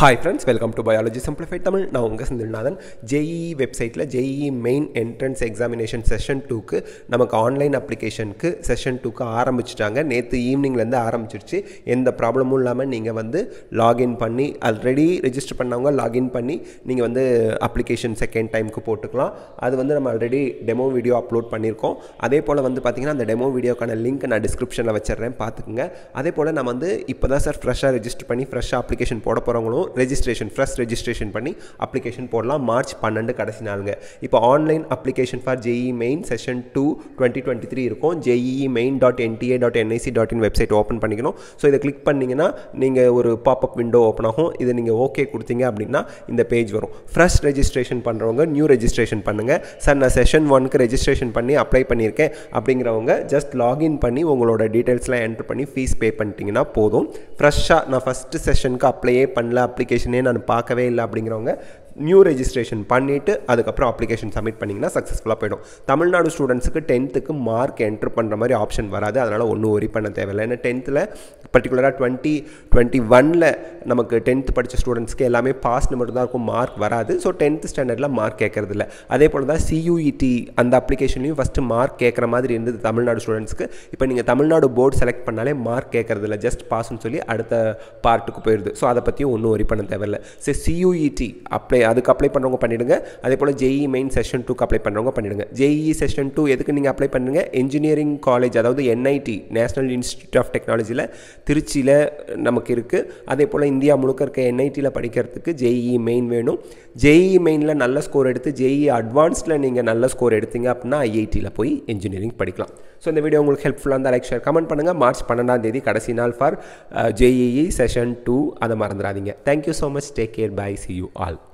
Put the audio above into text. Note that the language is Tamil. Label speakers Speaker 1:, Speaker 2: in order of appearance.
Speaker 1: hi friends welcome to biology simplified Tamil நான் உங்கள் செந்தில்நாதன் ஜேஇ வெப்சைட்டில் JEE main entrance examination session டூக்கு நமக்கு ஆன்லைன் அப்ளிகேஷனுக்கு செஷன் டூக்கு ஆரம்பிச்சிட்டாங்க நேற்று ஈவினிங்லேருந்து ஆரம்பிச்சிருச்சு எந்த ப்ராப்ளமும் இல்லாமல் நீங்கள் வந்து லாகின் பண்ணி ஆல்ரெடி ரெஜிஸ்டர் பண்ணவங்க லாகின் பண்ணி நீங்கள் வந்து அப்ளிகேஷன் செகண்ட் டைமுக்கு போட்டுக்கலாம் அது வந்து நம்ம ஆல்ரெடி டெமோ வீடியோ அப்லோட் பண்ணியிருக்கோம் அதே போல் வந்து பார்த்திங்கன்னா அந்த டெமோ வீடியோக்கான லிங்க் நான் டிஸ்கிரிப்ஷனில் வச்சிடுறேன் பார்த்துக்குங்க அதே போல் நான் வந்து இப்போ தான் சார் ஃப்ரெஷ்ஷாக ரெஜிஸ்டர் பண்ணி ஃப்ரெஷ்ஷாக அப்ளிகேஷன் போட போகிறவங்களும் ரெஜிஸ்ட்ரேஷன் ஃப்ரெஷ் ரெஜிஸ்ட்ரேஷன் பண்ணி அப்ளிகேஷன் போடலாம் மார்ச் பன்னெண்டு கடைசி நாளுங்க இப்போ online application for JEE main session two twenty twenty three இருக்கும் JEE main dot NTA dot NIC dot in website open பண்ணிக்கணும் ஸோ இதை கிளிக் பண்ணிங்கன்னா நீங்கள் ஒரு பாப்அப் விண்டோ ஓப்பன் ஆகும் இதை நீங்கள் ஓகே கொடுத்தீங்க அப்படின்னா இந்த பேஜ் வரும் ஃப்ரெஷ் ரெஜிஸ்ட்ரேஷன் பண்ணுறவங்க நியூ ரெஜிஸ்ட்ரேஷன் பண்ணுங்கள் சார் நான் செஷன் ஒனுக்கு ரெஜிஸ்ட்ரேஷன் பண்ணி அப்ளை பண்ணியிருக்கேன் அப்படிங்கிறவங்க ஜஸ்ட் லாகின் பண்ணி உங்களோட டீட்டெயில்ஸ்லாம் என்ட்ரு பண்ணி ஃபீஸ் பே பண்ணிட்டீங்கன்னா போதும் ஃப்ரெஷ்ஷாக நான் ஃபஸ்ட்டு செஷனுக்கு அப்ளையே பண்ணல அப்ளிகேஷனே நான் பார்க்கவே இல்லை அப்படிங்கிறவங்க நியூ ரெஜிஸ்ட்ரேஷன் பண்ணிவிட்டு அதுக்கப்புறம் அப்ளிகேஷன் சப்மிட் பண்ணிங்கன்னா சக்ஸஸ்ஃபுல்லாக போயிடும் தமிழ்நாடு ஸ்டூடெண்ட்ஸுக்கு டென்த்துக்கு மார்க் என்ட்ரு பண்ணுற மாதிரி ஆப்ஷன் வராது அதனால் ஒன்றும் ஒரி பண்ண தேவையில்லை ஏன்னா டென்த்தில் பர்டிகுலராக டுவெண்ட்டி டுவெண்ட்டி ஒனில் நமக்கு டென்த்து படித்த ஸ்டூடெண்ட்ஸ்க்கு எல்லாமே பாஸ் மட்டும் தான் இருக்கும் மார்க் வராது ஸோ டென்த்து ஸ்டாண்டர்டில் மார்க் கேட்கறது இல்லை அதே போல் தான் சியூஇடி அந்த அப்ளிகேஷன்லையும் ஃபஸ்ட்டு மார்க் கேட்குற மாதிரி இருந்தது தமிழ்நாடு ஸ்டூடெண்ட்ஸ்க்கு இப்போ நீங்கள் தமிழ்நாடு போர்டு செலக்ட் பண்ணாலே மார்க் கேட்கறது இல்லை ஜஸ்ட் பாஸ்ன்னு சொல்லி அடுத்த பார்ட்டுக்கு போயிடுது ஸோ அதை பற்றியும் ஒன்றும் ஒரி பண்ண தேவையில்லை சரி சியூஇடி அப்ளை அதுக்கு அப்ளை பண்ணுறவங்க பண்ணிவிடுங்க அதே போல் ஜேஇ மெயின் செஷன் டூக்கு அப்ளை பண்ணுறவங்க பண்ணிவிடுங்க ஜேஇ செஷன் டூ எதுக்கு நீங்கள் அப்ளை பண்ணுங்கள் இன்ஜினியரிங் காலேஜ் அதாவது என்ஐடி நேஷனல் இன்ஸ்டியூட் ஆஃப் டெக்னாலஜியில் திருச்சியில் நமக்கு இருக்குது அதே போல் இந்தியா முழுக்க இருக்க என்ஐடியில் படிக்கிறதுக்கு ஜேஇ மெயின் வேணும் ஜேஇ மெயினில் நல்ல ஸ்கோர் எடுத்து ஜேஇ அட்வான்ஸில் நீங்கள் நல்ல ஸ்கோர் எடுத்தீங்க அப்படின்னா ஐஐடியில் போய் இன்ஜினியரிங் படிக்கலாம் ஸோ இந்த வீடியோ உங்களுக்கு ஹெல்ப்ஃபுல்லாக இருந்தால் லைக் ஷேர் கமெண்ட் பண்ணுங்கள் மார்ச் பன்னெண்டாம் தேதி கடைசி நாள் ஃபார் ஜேஇஇ செஷன் டூ அதை மறந்துடாதீங்க thank you so much take care bye see you all